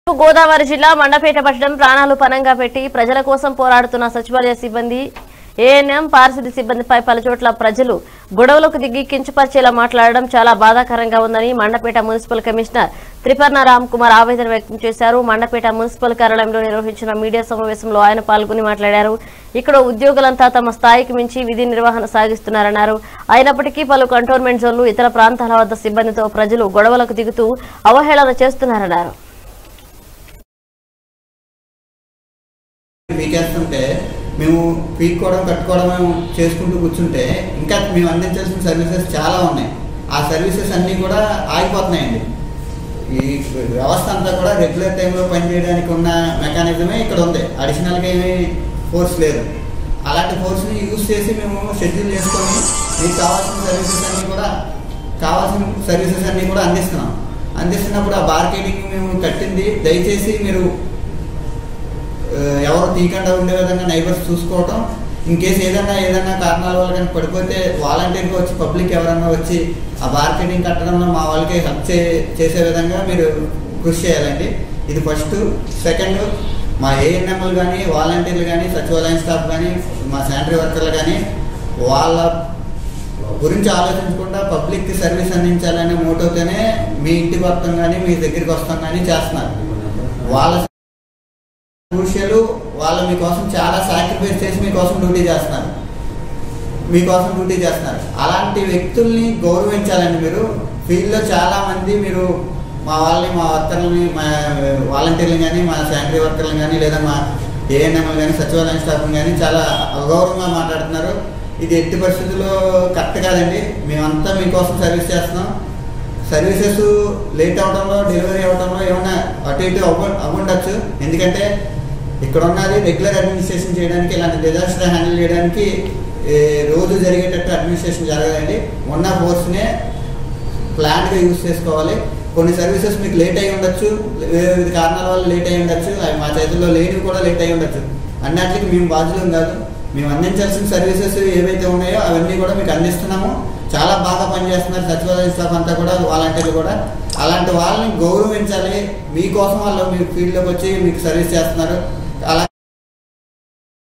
గోదావరి జిల్లా మండపేట పట్టణం ప్రాణాలు పనంగా పెట్టి ప్రజల కోసం పోరాడుతున్న సచివాలయ సిబ్బంది ఏఎన్ఎం పారిశుద్ధ్య సిబ్బందిపై పలుచోట్ల ప్రజలు గొడవలకు దిగి కించపరిచేలా మాట్లాడడం చాలా బాధాకరంగా ఉందని మండపేట మున్సిపల్ కమిషనర్ త్రిపర్ణ రామ్ కుమార్ ఆవేదన వ్యక్తం చేశారు మండపేట మున్సిపల్ కార్యాలయంలో నిర్వహించిన మీడియా సమావేశంలో ఆయన పాల్గొని మాట్లాడారు ఇక్కడ ఉద్యోగులంతా తమ స్థాయికి మించి విధి నిర్వహణ సాగిస్తున్నారన్నారు అయినప్పటికీ పలు కంటోన్మెంట్ జోన్లు ఇతర ప్రాంతాల వద్ద సిబ్బందితో ప్రజలు గొడవలకు దిగుతూ అవహేళన చేస్తున్నారన్నారు పీకేస్తుంటే మేము పీక్కోవడం కట్టుకోవడం మేము చేసుకుంటూ కూర్చుంటే ఇంకా మేము అందించాల్సిన సర్వీసెస్ చాలా ఉన్నాయి ఆ సర్వీసెస్ అన్నీ కూడా ఆగిపోతున్నాయండి ఈ వ్యవస్థ అంతా కూడా రెగ్యులర్ టైంలో పనిచేయడానికి ఉన్న మెకానిజమే ఇక్కడ ఉంది అడిషనల్గా ఏమీ ఫోర్స్ లేదు అలాంటి ఫోర్స్ని యూజ్ చేసి మేము షెడ్యూల్ చేసుకొని మీకు కావాల్సిన సర్వీసెస్ అన్నీ కూడా కావాల్సిన సర్వీసెస్ అన్నీ కూడా అందిస్తున్నాం అందిస్తున్నప్పుడు ఆ బార్కెటింగ్ మేము కట్టింది దయచేసి మీరు ఆ, ఎవరు తీయకుండా ఉండే విధంగా నైబర్స్ చూసుకోవటం ఇన్ కేసు ఏదైనా ఏదైనా కారణాల వల్ల కానీ పడిపోతే వాలంటీర్గా వచ్చి పబ్లిక్ ఎవరన్నా వచ్చి ఆ మార్కెటింగ్ కట్టడంలో మా వాళ్ళకి హెల్ప్ చే చేసే విధంగా మీరు కృషి చేయాలండి ఇది ఫస్ట్ సెకండ్ మా ఏఎన్ఎంలు కానీ వాలంటీర్లు కానీ సచివాలయం స్టాఫ్ కానీ మా శానిటరీ వర్కర్లు కానీ వాళ్ళ గురించి ఆలోచించకుండా పబ్లిక్కి సర్వీస్ అందించాలనే మోటోతోనే మీ ఇంటి మొత్తం కానీ మీ దగ్గరికి వస్తాం కానీ చేస్తున్నారు వాళ్ళ క్రూషియలు వాళ్ళు మీకోసం చాలా సాక్రిఫైస్ చేసి మీకోసం డ్యూటీ చేస్తున్నారు మీకోసం డ్యూటీ చేస్తున్నారు అలాంటి వ్యక్తుల్ని గౌరవించాలండి మీరు ఫీల్డ్లో చాలా మంది మీరు మా వాళ్ళని మా వర్కర్లని మా వాలంటీర్లు కానీ మా శానిటరీ వర్కర్లు కానీ లేదా మా ఏఎన్ఎంలు కానీ సచివాలయం స్టాఫ్ కానీ చాలా అగౌరవంగా మాట్లాడుతున్నారు ఇది ఎట్టి పరిస్థితుల్లో కరెక్ట్ కాదండి మేమంతా మీకోసం సర్వీస్ చేస్తున్నాం సర్వీసెస్ లేట్ అవడంలో డెలివరీ అవడంలో ఏమైనా అటు ఇటు అవ్వ అవ్వండొచ్చు ఎందుకంటే ఇక్కడ ఉన్నది రెగ్యులర్ అడ్మినిస్ట్రేషన్ చేయడానికి ఇలాంటి డిజాస్టర్ హ్యాండిల్ చేయడానికి ఏ, రోజు జరిగేటట్టు అడ్మినిస్ట్రేషన్ జరగదండి ఉన్న ఫోర్స్నే ప్లాన్గా యూజ్ చేసుకోవాలి కొన్ని సర్వీసెస్ మీకు లేట్ అయి ఉండొచ్చు వేరే వివిధ కారణాల వల్ల లేట్ అయి ఉండొచ్చు అవి మా చేతుల్లో లేనివి కూడా లేట్ అయి ఉండొచ్చు అన్నిటికీ మేము బాధ్యులం కాదు మేము అందించాల్సిన సర్వీసెస్ ఏవైతే ఉన్నాయో అవన్నీ కూడా మీకు అందిస్తున్నాము చాలా బాగా పనిచేస్తున్నారు సచివాలయం స్టాఫ్ అంతా కూడా వాలంటీర్లు కూడా అలాంటి వాళ్ళని గౌరవించాలి మీకోసం వాళ్ళు మీ ఫీల్డ్లోకి వచ్చి మీకు సర్వీస్ చేస్తున్నారు అలా